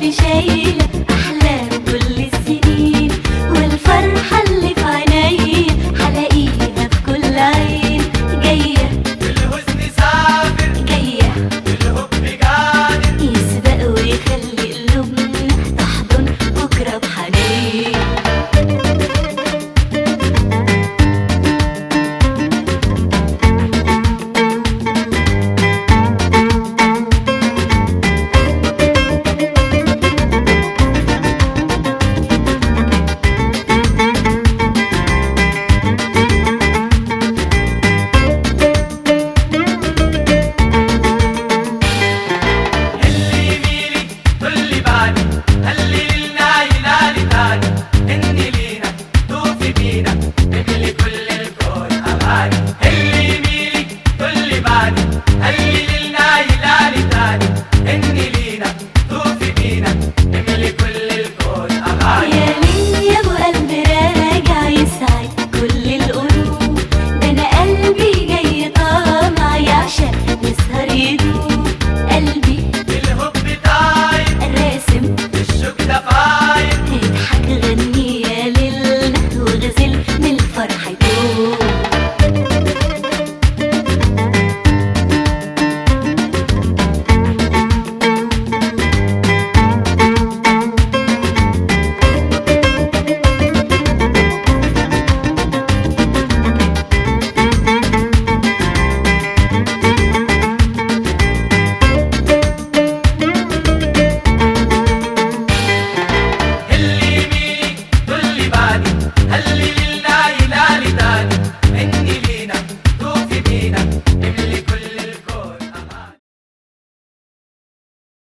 قلبي شايلة أحلام كل السنين والفرحة اللي في عيني هلاقيها في كل عين جاية الحزن سافر جاية الحب قادر يسبق ويخلي قلوبنا تحضن بكرة بحنين اللي يميلي كل بالي اللي لنا ينالي تاني اني لينا توفي بينا نملي كل الكون اماني اللي يميلي كل بالي اللي لنا ينالي تاني اني لينا توفي بينا